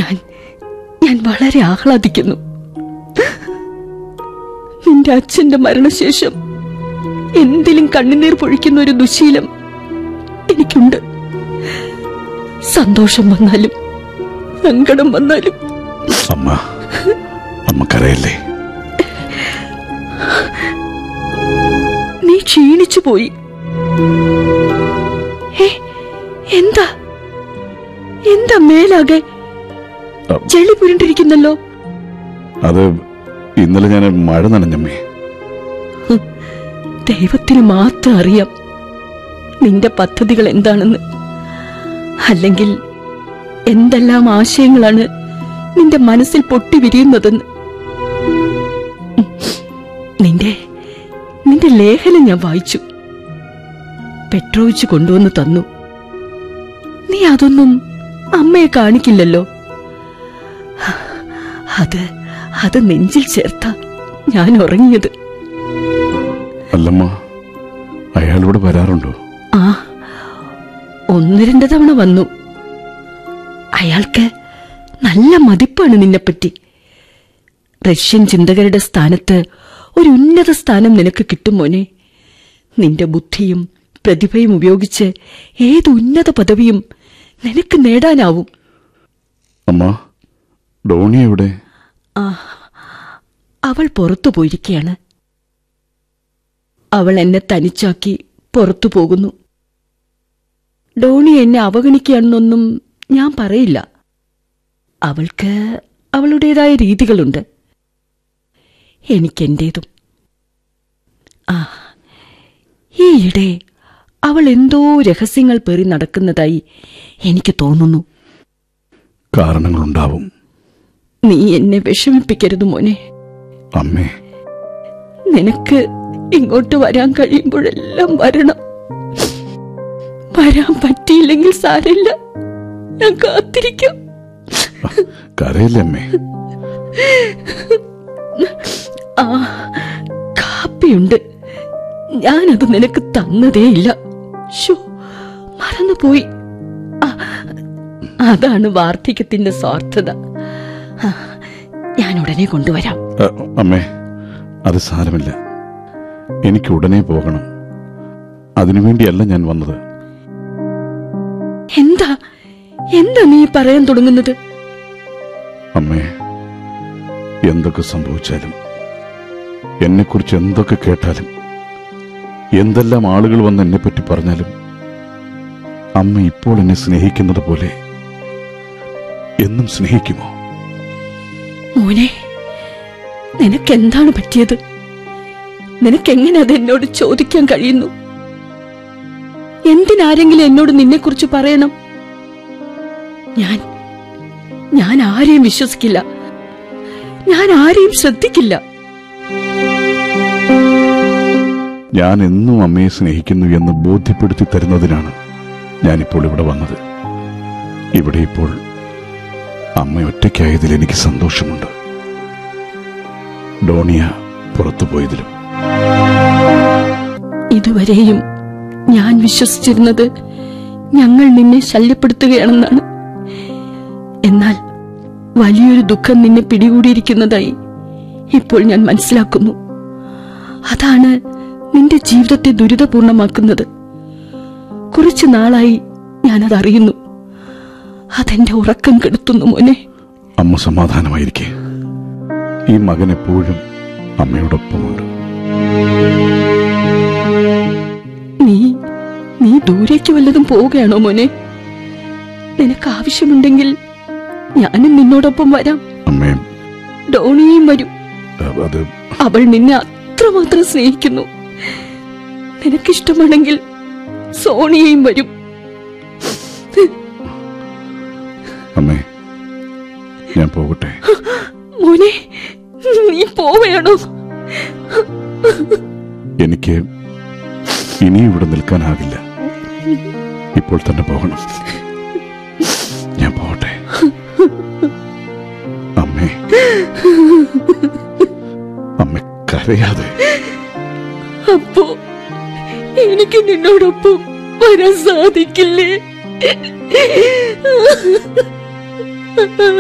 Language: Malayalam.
ഞാൻ ഞാൻ വളരെ ആഹ്ലാദിക്കുന്നു നിന്റെ അച്ഛന്റെ മരണശേഷം എന്തിലും കണ്ണുനീർ പൊഴിക്കുന്ന ഒരു ദുശീലം എനിക്കുണ്ട് സന്തോഷം വന്നാലും സങ്കടം വന്നാലും അമ്മ അമ്മ കരയല്ലേ നീ ക്ഷീണിച്ചു പോയി ഏ, എന്താ എന്താ മേലാകെ ചെളി പുരണ്ടിരിക്കുന്നല്ലോ അത് ഇന്നലെ ഞാൻ മഴ നനഞ്ഞമ്മേ ദൈവത്തിന് മാത്രം അറിയാം നിന്റെ പദ്ധതികൾ എന്താണെന്ന് അല്ലെങ്കിൽ എന്തെല്ലാം ആശയങ്ങളാണ് നിന്റെ മനസ്സിൽ പൊട്ടി വിരിയുന്നതെന്ന് ഉം. നിന്റെ നിന്റെ ലേഖനം ഞാൻ വായിച്ചു പെട്രോയിച്ച് കൊണ്ടുവന്ന് തന്നു നീ അതൊന്നും അമ്മയെ കാണിക്കില്ലല്ലോ അത് അത് നെഞ്ചിൽ ചേർത്ത ഞാൻ ഉറങ്ങിയത് അല്ലമ്മ അയാളിവിടെ വരാറുണ്ടോ ആ ഒന്ന് രണ്ട് തവണ വന്നു അയാൾക്ക് നല്ല മതിപ്പാണ് നിന്നെപ്പറ്റി റഷ്യൻ ചിന്തകരുടെ സ്ഥാനത്ത് ഒരു ഉന്നത സ്ഥാനം നിനക്ക് കിട്ടും മോനെ നിന്റെ ബുദ്ധിയും പ്രതിഭയും ഉപയോഗിച്ച് ഏത് ഉന്നത പദവിയും നിനക്ക് നേടാനാവും അമ്മ ഡോണി എവിടെ ആ അവൾ പുറത്തു പോയിരിക്കുകയാണ് അവൾ എന്നെ തനിച്ചാക്കി പുറത്തു പോകുന്നു ഡോണി എന്നെ അവഗണിക്കുകയാണെന്നൊന്നും ഞാൻ പറയില്ല അവൾക്ക് അവളുടേതായ രീതികളുണ്ട് എനിക്കെന്റേതും ആ ഈയിടെ അവൾ എന്തോ രഹസ്യങ്ങൾ പേറി നടക്കുന്നതായി എനിക്ക് തോന്നുന്നു കാരണങ്ങളുണ്ടാവും നീ എന്നെ വിഷമിപ്പിക്കരുത് മോനെ അമ്മേ നിനക്ക് ഇങ്ങോട്ട് വരാൻ കഴിയുമ്പോഴെല്ലാം വരണം വരാൻ പറ്റിയില്ലെങ്കിൽ സാരമില്ല ഞാൻ കാത്തിരിക്കാം കരയില്ലേ അമ്മേ ആ കാപ്പിയുണ്ട് ഞാനത് നിനക്ക് തന്നതേയില്ല ഷോ മറന്നുപോയി ആ, അതാണ് വാർദ്ധക്യത്തിന്റെ സ്വാർത്ഥത ആ, ഞാൻ ഉടനെ കൊണ്ടുവരാം അ, അമ്മേ അത് സാരമില്ല എനിക്ക് ഉടനെ പോകണം അതിനുവേണ്ടിയല്ല ഞാൻ വന്നത് എന്താ എന്താ നീ പറയാൻ തുടങ്ങുന്നത് അമ്മേ എന്തൊക്കെ സംഭവിച്ചാലും എന്നെക്കുറിച്ച് എന്തൊക്കെ കേട്ടാലും എന്തെല്ലാം ആളുകൾ വന്ന് എന്നെപ്പറ്റി പറഞ്ഞാലും അമ്മ ഇപ്പോൾ എന്നെ സ്നേഹിക്കുന്നത് പോലെ എന്നും സ്നേഹിക്കുമോ മോനെ നിനക്കെന്താണ് പറ്റിയത് നിനക്കെങ്ങനെ അത് എന്നോട് ചോദിക്കാൻ കഴിയുന്നു എന്തിനാരെങ്കിലും എന്നോട് നിന്നെക്കുറിച്ച് പറയണം ഞാൻ ഞാൻ ആരെയും വിശ്വസിക്കില്ല ഞാൻ ആരെയും ശ്രദ്ധിക്കില്ല ഞാൻ എന്നും അമ്മയെ സ്നേഹിക്കുന്നു എന്ന് ബോധ്യപ്പെടുത്തി തരുന്നതിനാണ് ഞാനിപ്പോൾ ഇവിടെ വന്നത് ഇവിടെ ഇപ്പോൾ അമ്മ ഒറ്റയ്ക്കായതിൽ എനിക്ക് സന്തോഷമുണ്ട് ഡോണിയ പുറത്തു പോയതിലും ഇതുവരെയും ഞാൻ വിശ്വസിച്ചിരുന്നത് ഞങ്ങൾ നിന്നെ ശല്യപ്പെടുത്തുകയാണെന്നാണ് എന്നാൽ വലിയൊരു ദുഃഖം നിന്നെ പിടികൂടിയിരിക്കുന്നതായി ഇപ്പോൾ ഞാൻ മനസ്സിലാക്കുന്നു അതാണ് നിന്റെ ജീവിതത്തെ ദുരിതപൂർണമാക്കുന്നത് കുറച്ചു നാളായി ഞാനത് അറിയുന്നു അതെന്റെ ഉറക്കം കെടുത്തുന്നു മോനെ അമ്മ സമാധാനമായിരിക്കെ ഈ മകൻ എപ്പോഴും അമ്മയോടൊപ്പമുണ്ട് നീ നീ ദൂരേക്ക് വല്ലതും പോവുകയാണോ മോനെ നിനക്ക് ആവശ്യമുണ്ടെങ്കിൽ ഞാനും നിന്നോടൊപ്പം വരാം അമ്മേ ഡോണിയും വരും അ- അത് അവൾ നിന്നെ അത്രമാത്രം സ്നേഹിക്കുന്നു നിനക്കിഷ്ടമാണെങ്കിൽ സോണിയയും വരും അമ്മേ ഞാൻ പോകട്ടെ മോനെ നീ പോവുകയാണോ എനിക്ക് ഇനി ഇവിടെ നിൽക്കാനാകില്ല ഇപ്പോൾ തന്നെ പോകണം ഞാൻ പോകട്ടെ അമ്മേ അമ്മ കരയാതെ അപ്പോ എനിക്ക് നിന്നോടൊപ്പം വരാൻ സാധിക്കില്ലേ